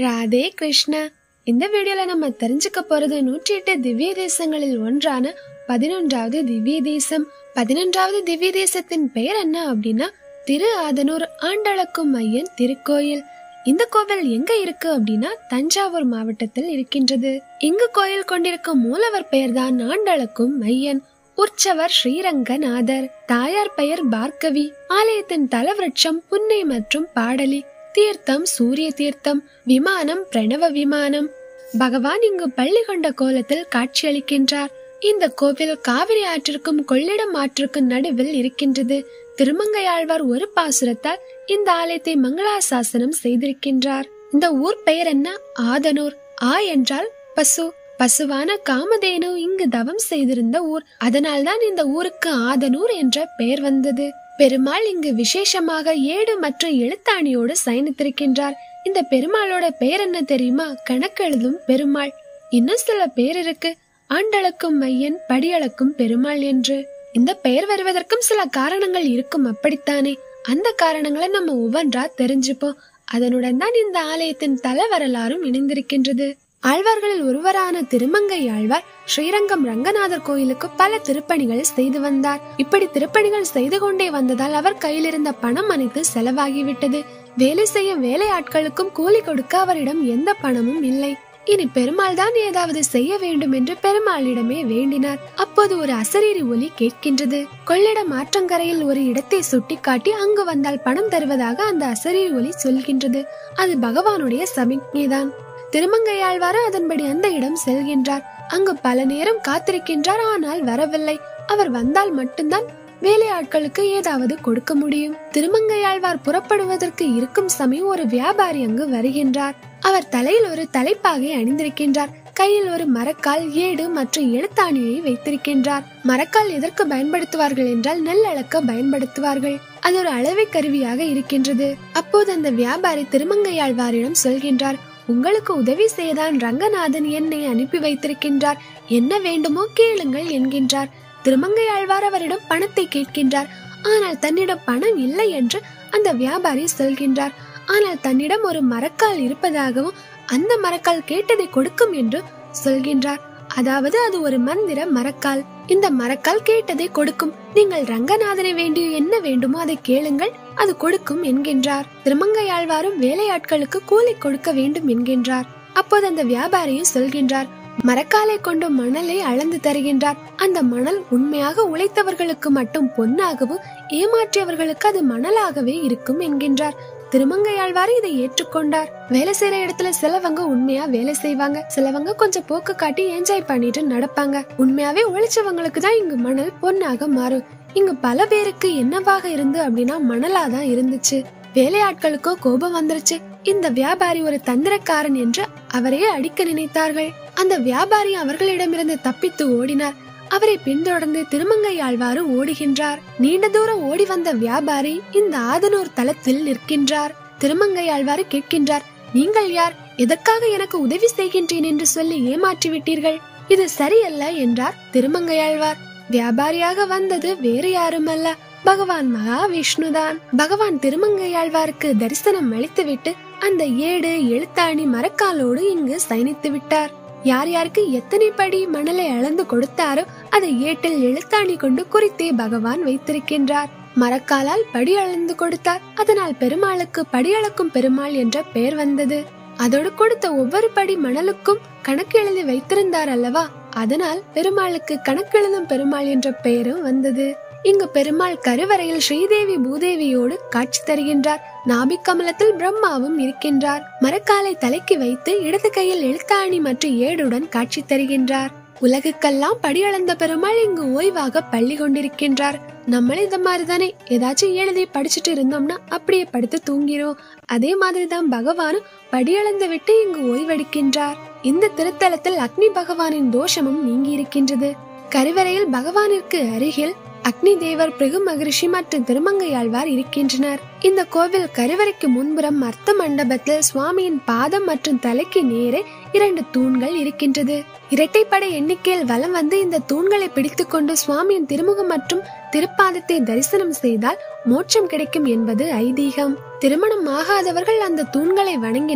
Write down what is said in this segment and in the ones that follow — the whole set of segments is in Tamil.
ராதே கிருஷ்ணா இந்த வீடியோல நம்ம தெரிஞ்சுக்க போறது நூற்றி எட்டு திவ்ய தேசங்களில் ஒன்றான பதினொன்றாவது திவ்ய தேசம் பதினொன்றாவது திவ்ய தேசத்தின் பெயர் என்ன அப்படின்னா திரு ஆதனூர் ஆண்டளக்கும் மையன் திருக்கோயில் இந்த கோவில் எங்க இருக்கு அப்படின்னா தஞ்சாவூர் மாவட்டத்தில் இருக்கின்றது இங்கு கோயில் கொண்டிருக்கும் மூலவர் பெயர்தான் ஆண்டளக்கும் மையன் உற்சவர் ஸ்ரீரங்கநாதர் தாயார் பெயர் பார்கவி ஆலயத்தின் தலவிருட்சம் புன்னை மற்றும் பாடலி தீர்த்தம் சூரிய தீர்த்தம் விமானம் பிரணவ விமானம் பகவான் இங்கு பள்ளி கொண்ட கோலத்தில் காட்சியளிக்கின்றார் இந்த கோவில் காவிரி ஆற்றிற்கும் கொள்ளிடம் ஆற்றிற்கும் நடுவில் இருக்கின்றது திருமங்கையாழ்வார் ஒரு பாசுரத்தால் இந்த ஆலயத்தை மங்களாசாசனம் செய்திருக்கின்றார் இந்த ஊர் பெயர் என்ன ஆதனூர் ஆ என்றால் பசு பசுவான காமதேனு இங்கு தவம் செய்திருந்த ஊர் அதனால்தான் இந்த ஊருக்கு ஆதனூர் என்ற பெயர் வந்தது பெருமாள் இங்கு விசேஷமாக ஏடு மற்றும் எழுத்தாணியோடு சயனித்திருக்கின்றார் இந்த பெருமாளோட பெயர் என்ன தெரியுமா கணக்கெழுதும் பெருமாள் இன்னும் சில பேர் இருக்கு ஆண்டளக்கும் மையன் படியளக்கும் பெருமாள் என்று இந்த பெயர் வருவதற்கும் சில காரணங்கள் இருக்கும் அப்படித்தானே அந்த காரணங்களை நம்ம ஒவ்வொன்றா தெரிஞ்சுப்போம் அதனுடன் தான் இந்த ஆலயத்தின் தல வரலாறும் இணைந்திருக்கின்றது ஆழ்வார்களில் ஒருவரான திருமங்கை ஆழ்வார் ஸ்ரீரங்கம் ரங்கநாதர் கோயிலுக்கு பல திருப்பணிகள் செய்து வந்தார் இப்படி திருப்பணிகள் செய்து கொண்டே வந்ததால் அவர் கையில் இருந்த பணம் அனைத்து செலவாகிவிட்டது வேலை செய்யும் வேலையாட்களுக்கும் கூலி கொடுக்க அவரிடம் எந்த பணமும் இல்லை இனி பெருமாள் தான் ஏதாவது செய்ய வேண்டும் என்று பெருமாளிடமே வேண்டினார் அப்போது ஒரு அசரீரி ஒலி கேட்கின்றது கொள்ளிடம் ஆற்றங்கரையில் ஒரு இடத்தை சுட்டிக்காட்டி அங்கு வந்தால் பணம் தருவதாக அந்த அசரீரி ஒலி சொல்கின்றது அது பகவானுடைய சமிக்ஞைதான் திருமங்கையாழ்வாறு அதன்படி அந்த இடம் செல்கின்றார் அங்கு பல நேரம் காத்திருக்கின்றார் ஆனால் வரவில்லை அவர் வந்தால் மட்டும்தான் வேலையாட்களுக்கு ஏதாவது கொடுக்க முடியும் திருமங்கையாழ்வார் புறப்படுவதற்கு இருக்கும் சமயம் ஒரு வியாபாரி அங்கு வருகின்றார் அவர் தலையில் ஒரு தலைப்பாகை அணிந்திருக்கின்றார் கையில் ஒரு மரக்கால் ஏடு மற்றும் எழுத்தாணியை வைத்திருக்கின்றார் மரக்கால் எதற்கு பயன்படுத்துவார்கள் என்றால் நெல் அளக்க பயன்படுத்துவார்கள் அது ஒரு அளவை கருவியாக இருக்கின்றது அப்போது அந்த வியாபாரி திருமங்கையாழ்வாரிடம் சொல்கின்றார் உங்களுக்கு உதவி செய்தான் ரங்கநாதன் என்னை அனுப்பி வைத்திருக்கின்றார் என்ன வேண்டுமோ கேளுங்கள் என்கின்றார் திருமங்கை ஆழ்வார் அவரிடம் பணத்தை கேட்கின்றார் ஆனால் தன்னிடம் பணம் இல்லை என்று அந்த வியாபாரி சொல்கின்றார் ஆனால் தன்னிடம் ஒரு மரக்கால் இருப்பதாகவும் அந்த மரக்கால் கேட்டதை கொடுக்கும் என்று சொல்கின்றார் அதாவது அது ஒரு மந்திர மரக்கால் இந்த மரக்கால் கேட்டதை கொடுக்கும் நீங்கள் ரங்கநாதனை வேண்டிய என்ன வேண்டுமோ அதை கேளுங்கள் அது கொடுக்கும் என்கின்றார் திருமங்கையாழ்வாரும் வேலையாட்களுக்கு கூலி கொடுக்க வேண்டும் என்கின்றார் அப்போது அந்த வியாபாரியும் சொல்கின்றார் மரக்காலை கொண்டு மணலை அளந்து தருகின்றார் அந்த மணல் உண்மையாக உழைத்தவர்களுக்கு மட்டும் பொன்னாகவும் ஏமாற்றியவர்களுக்கு அது மணலாகவே இருக்கும் என்கின்றார் திருமங்கையாழ்வார் இதை ஏற்றுக்கொண்டார் வேலை செய்யற இடத்துல சிலவங்க உண்மையா வேலை செய்வாங்க சிலவங்க கொஞ்சம் போக்கு காட்டி என்ஜாய் பண்ணிட்டு நடப்பாங்க உண்மையாவே உழைச்சவங்களுக்கு தான் இங்கு மணல் பொன்னாக மாறும் இங்கு பல பேருக்கு என்னவாக இருந்து அப்படின்னா மணலா தான் இருந்துச்சு வேலையாட்களுக்கோ கோபம் வந்துருச்சு இந்த வியாபாரி ஒரு தந்திரக்காரன் என்று அவரையே அடிக்க நினைத்தார்கள் அந்த வியாபாரி அவர்களிடமிருந்து தப்பித்து ஓடினார் அவரை பின்தொடர்ந்து திருமங்கை ஆழ்வாரு ஓடுகின்றார் நீண்ட தூரம் ஓடி வந்த வியாபாரி இந்த ஆதனூர் தளத்தில் நிற்கின்றார் திருமங்கை ஆழ்வாரு கேட்கின்றார் நீங்கள் யார் எதற்காக எனக்கு உதவி செய்கின்றேன் என்று சொல்லி ஏமாற்றி விட்டீர்கள் இது சரியல்ல என்றார் திருமங்கையாழ்வார் வியாபாரியாக வந்தது வேறு யாருமல்ல பகவான் மகாவிஷ்ணுதான் பகவான் திருமங்கையாழ்வாருக்கு தரிசனம் அளித்துவிட்டு அந்த ஏடு எழுத்தாணி மரக்காலோடு இங்கு சயனித்து விட்டார் யார் யாருக்கு எத்தனை படி மணலை அளந்து கொடுத்தாரோ அதை ஏட்டில் எழுத்தாணி கொண்டு குறித்தே பகவான் வைத்திருக்கின்றார் மரக்காலால் படி அளந்து கொடுத்தார் அதனால் பெருமாளுக்கு படியளக்கும் பெருமாள் என்ற பெயர் வந்தது அதோடு கொடுத்த ஒவ்வொரு படி மணலுக்கும் கணக்கு எழுதி வைத்திருந்தார் அல்லவா அதனால் பெருமாளுக்கு கணக்கெழுதும் பெருமாள் என்ற பெயரும் வந்தது இங்கு பெருமாள் கருவறையில் ஸ்ரீதேவி பூதேவியோடு காட்சி தருகின்றார் நாபிக் கமலத்தில் பிரம்மாவும் இருக்கின்றார் மரக்காலை தலைக்கு வைத்து இடது கையில் எழுத்தாணி மற்றும் ஏடுடன் காட்சி தருகின்றார் உலகுக்கெல்லாம் படியளந்த பெருமாள் இங்கு ஓய்வாக பள்ளி கொண்டிருக்கின்றார் நம்மளும் இந்த மாதிரி தானே ஏதாச்சும் எழுதி படிச்சுட்டு இருந்தோம்னா அப்படியே படுத்து தூங்கிறோம் அதே மாதிரிதான் பகவானும் படியளந்து விட்டு இங்கு ஓய்வெடுக்கின்றார் இந்த திருத்தலத்தில் அக்னி பகவானின் தோஷமும் நீங்கி இருக்கின்றது கருவறையில் பகவானிற்கு அருகில் அக்னி தேவர் பிருகு மகரிஷி மற்றும் திருமங்கையாழ்வார் இருக்கின்றனர் இந்த கோவில் கருவறைக்கு முன்புறம் அர்த்த மண்டபத்தில் சுவாமியின் பாதம் மற்றும் தலைக்கு நேரே இரண்டு தூண்கள் இருக்கின்றது இரட்டைப்படை எண்ணிக்கையில் வலம் வந்து இந்த தூண்களை பிடித்துக்கொண்டு சுவாமியின் திருமுகம் மற்றும் திருப்பாதத்தை தரிசனம் செய்தால் மோட்சம் கிடைக்கும் என்பது ஐதீகம் திருமணம் ஆகாதவர்கள் அந்த தூண்களை வணங்கினால்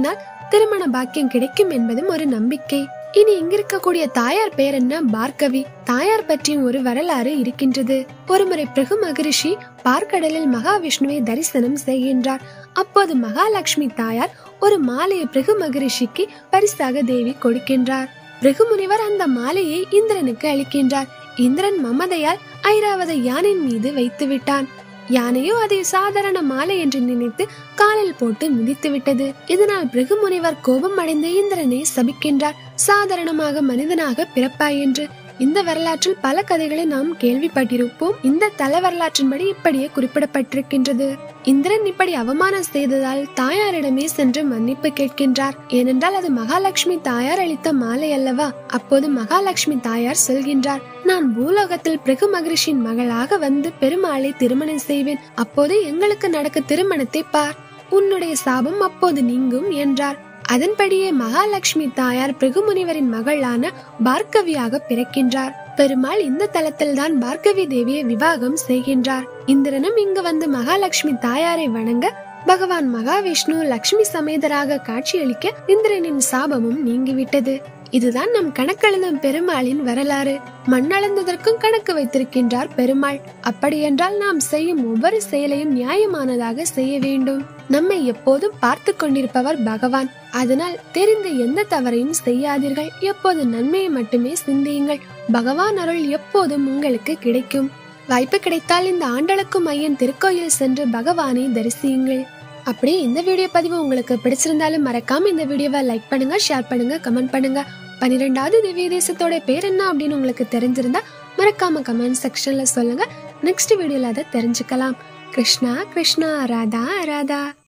திருமண பாக்கியம் கிடைக்கும் என்பதும் ஒரு நம்பிக்கை இனி இங்க இருக்கக்கூடிய தாயார் பேர் என்ன பார்கவி தாயார் பற்றியும் ஒரு வரலாறு இருக்கின்றது ஒருமுறை பிருகு மகரிஷி பார்க்கடலில் மகாவிஷ்ணுவை தரிசனம் செய்கின்றார் அப்போது மகாலட்சுமி தாயார் ஒரு மாலையை பிருகு மகரிஷிக்கு பரிசாக தேவி கொடுக்கின்றார் பிருகு முனிவர் அந்த மாலையை இந்திரனுக்கு அளிக்கின்றார் இந்திரன் மமதையால் ஐராவத யானின் மீது வைத்து விட்டான் யானையோ அதை சாதாரண மாலை என்று நினைத்து காலில் போட்டு மிதித்து விட்டது இதனால் பிருகு முனிவர் கோபம் அடைந்து இந்திரனை சபிக்கின்றார் சாதாரணமாக மனிதனாக பிறப்பாய் என்று இந்த வரலாற்றில் பல கதைகளை நாம் கேள்விப்பட்டிருப்போம் இந்த தல வரலாற்றின்படி இப்படியே குறிப்பிடப்பட்டிருக்கின்றது இந்திரன் இப்படி அவமானம் செய்ததால் தாயாரிடமே சென்று மன்னிப்பு கேட்கின்றார் ஏனென்றால் அது மகாலட்சுமி தாயார் அளித்த மாலை அல்லவா அப்போது மகாலட்சுமி தாயார் சொல்கின்றார் நான் பூலோகத்தில் பிருகு மகரிஷின் மகளாக வந்து பெருமாளை திருமணம் செய்வேன் அப்போது எங்களுக்கு நடக்க திருமணத்தை பார் உன்னுடைய சாபம் அப்போது நீங்கும் என்றார் அதன்படியே மகாலட்சுமி தாயார் பிருகுமுனிவரின் மகளான பார்கவியாக பிறக்கின்றார் பெருமாள் இந்த தலத்தில் தான் பார்கவி தேவியை விவாகம் செய்கின்றார் இந்திரனும் இங்கு வந்து மகாலட்சுமி தாயாரை வணங்க பகவான் மகாவிஷ்ணு லட்சுமி சமேதராக காட்சியளிக்க இந்திரனின் சாபமும் நீங்கிவிட்டது இதுதான் நம் கணக்கெழுதும் பெருமாளின் வரலாறு மண்ணளந்ததற்கும் கணக்கு வைத்திருக்கின்றார் பெருமாள் அப்படியென்றால் நாம் செய்யும் ஒவ்வொரு செயலையும் நியாயமானதாக செய்ய வேண்டும் நம்மை எப்போதும் பார்த்து கொண்டிருப்பவர் பகவான் அதனால் தெரிந்த எந்த தவறையும் செய்யாதீர்கள் எப்போது நன்மையை மட்டுமே சிந்தியுங்கள் பகவான் அருள் எப்போதும் உங்களுக்கு கிடைக்கும் வாய்ப்பு கிடைத்தால் இந்த ஆண்டளக்கும் ஐயன் திருக்கோயில் சென்று பகவானை தரிசியுங்கள் அப்படியே இந்த வீடியோ பதிவு உங்களுக்கு பிடிச்சிருந்தாலும் மறக்காம இந்த வீடியோவை லைக் பண்ணுங்க ஷேர் பண்ணுங்க கமெண்ட் பண்ணுங்க பன்னிரெண்டாவது திவ்ய தேசத்தோட பேர் என்ன அப்படின்னு உங்களுக்கு தெரிஞ்சிருந்தா மறக்காம கமெண்ட் செக்ஷன்ல சொல்லுங்க நெக்ஸ்ட் வீடியோல அதை தெரிஞ்சுக்கலாம் கிருஷ்ணா கிருஷ்ணா ராதா ராதா